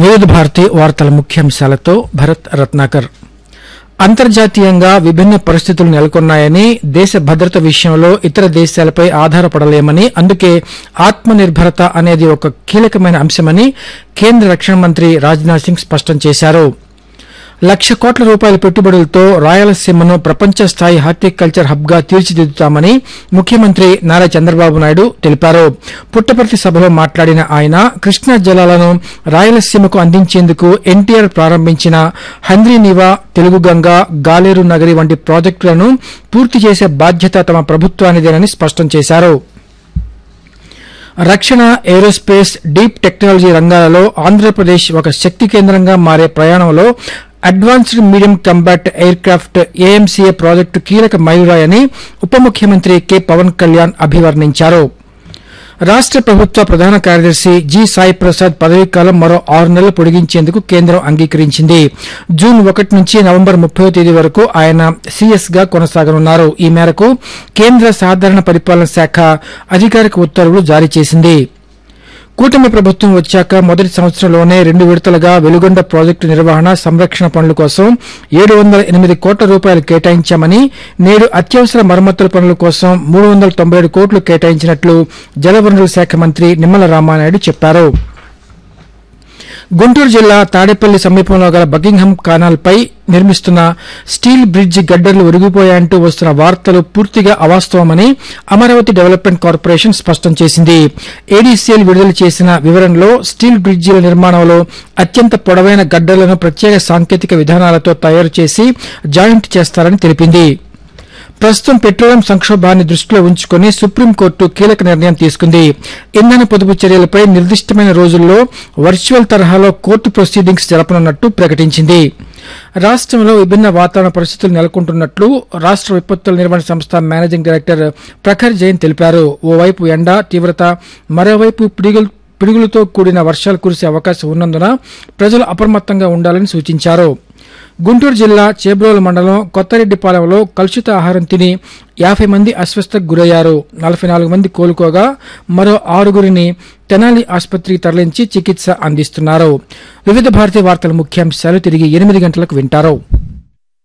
వివిధ భారతి వార్తల ముఖ్యాంశాలతో భరత్ రత్నాకర్ అంతర్జాతీయంగా విభిన్న పరిస్థితులు నెలకొన్నాయని దేశ భద్రత విషయంలో ఇతర దేశాలపై ఆధారపడలేమని అందుకే ఆత్మనిర్భరత అనేది ఒక కీలకమైన అంశమని కేంద్ర రక్షణ మంత్రి రాజ్నాథ్ సింగ్ స్పష్టం చేశారు లక్ష కోట్ల రూపాయల పెట్టుబడులతో రాయలసీమను ప్రపంచ స్థాయి హార్టికల్చర్ హబ్ గా తీర్చిదిద్దుతామని ముఖ్యమంత్రి నారా చంద్రబాబు నాయుడు తెలిపారు పుట్టపర్తి సభలో మాట్లాడిన ఆయన కృష్ణా జలాలను రాయలసీమకు అందించేందుకు ఎన్టీఆర్ ప్రారంభించిన హంద్రీనివా తెలుగుగంగ గాలేరు నగరి వంటి ప్రాజెక్టులను పూర్తి చేసే బాధ్యత తమ ప్రభుత్వానిదేనని స్పష్టం చేశారు రక్షణ ఏరోస్పేస్ డీప్ టెక్నాలజీ రంగాలలో ఆంధ్రప్రదేశ్ ఒక శక్తి కేంద్రంగా మారే ప్రయాణంలో advanced medium combat aircraft AMCA project కీలక మైలురాయని ఉప ముఖ్యమంత్రి కె పవన్ కళ్యాణ్ అభివర్ణించారు రాష్ట ప్రభుత్వ ప్రధాన కార్యదర్శి జి సాయి ప్రసాద్ పదవీకాలం మరో ఆరు నెలలు పొడిగించేందుకు కేంద్రం అంగీకరించింది జూన్ ఒకటి నుంచి నవంబర్ ముప్పై తేదీ వరకు ఆయన సీఎస్ గా కొనసాగనున్నారు ఈ మేరకు కేంద్ర సాధారణ పరిపాలన శాఖ అధికారిక ఉత్తర్వులు జారీ చేసింది కూటమి ప్రభుత్వం వచ్చాక మొదటి సంవత్సరంలోనే రెండు విడతలుగా వెలుగొండ ప్రాజెక్టు నిర్వహణ సంరక్షణ పనుల కోసం ఏడు వందల ఎనిమిది కోట్ల రూపాయలు కేటాయించామని నేడు అత్యవసర మరమ్మతుల పనుల కోసం మూడు వందల తొంభై ఏడు కోట్లు కేటాయించినట్లు జలవనరుల శాఖ మంత్రి నిమ్మల రామానాయుడు చెప్పారు గుంటూరు జిల్లా తాడేపల్లి సమీపంలో గల బకింగ్హామ్ కానాల్ పై నిర్మిస్తున్న స్టీల్ బ్రిడ్జ్ గడ్డర్లు ఒరిగిపోయాయంటూ వస్తున్న వార్తలు పూర్తిగా అవాస్తవమని అమరావతి డెవలప్మెంట్ కార్పొరేషన్ స్పష్టం చేసింది ఏడీసీఎల్ విడుదల చేసిన వివరణలో స్టీల్ బ్రిడ్జిల నిర్మాణంలో అత్యంత పొడవైన గడ్డర్లను ప్రత్యేక సాంకేతిక విధానాలతో తయారు చేసి జాయింట్ చేస్తారని తెలిపింది ప్రస్తుతం పెట్రోలియం సంక్షోభాన్ని దృష్టిలో ఉంచుకుని సుప్రీంకోర్టు కీలక నిర్ణయం తీసుకుంది ఇంధన పొదుపు చర్యలపై నిర్దిష్టమైన రోజుల్లో వర్చువల్ తరహాలో కోర్టు ప్రొసీడింగ్స్ జరపనున్నట్టు ప్రకటించింది రాష్ట్రంలో విభిన్న వాతావరణ పరిస్థితులు నెలకొంటున్నట్లు రాష్ట్ర విపత్తుల నిర్వహణ సంస్థ మేనేజింగ్ డైరెక్టర్ ప్రఖర్ జైన్ తెలిపారు ఓవైపు ఎండ తీవ్రత మరోవైపు పిడుగులు పిడుగులతో కూడిన వర్షాలు కురిసే అవకాశం ఉన్నందున ప్రజలు అప్రమత్తంగా ఉండాలని సూచించారు గుంటూరు జిల్లా చేబ్రోలు మండలం కొత్తరెడ్డిపాలెంలో కలుషిత ఆహారం తిని యాభై మంది అస్వస్థకు గురయ్యారు నలభై నాలుగు మంది కోలుకోగా మరో ఆరుగురిని తెనాలి ఆసుపత్రికి తరలించి చికిత్స అందిస్తున్నారు వివిధ భారతీయ వార్తల ముఖ్యాంశాలు తిరిగి ఎనిమిది గంటలకు వింటారు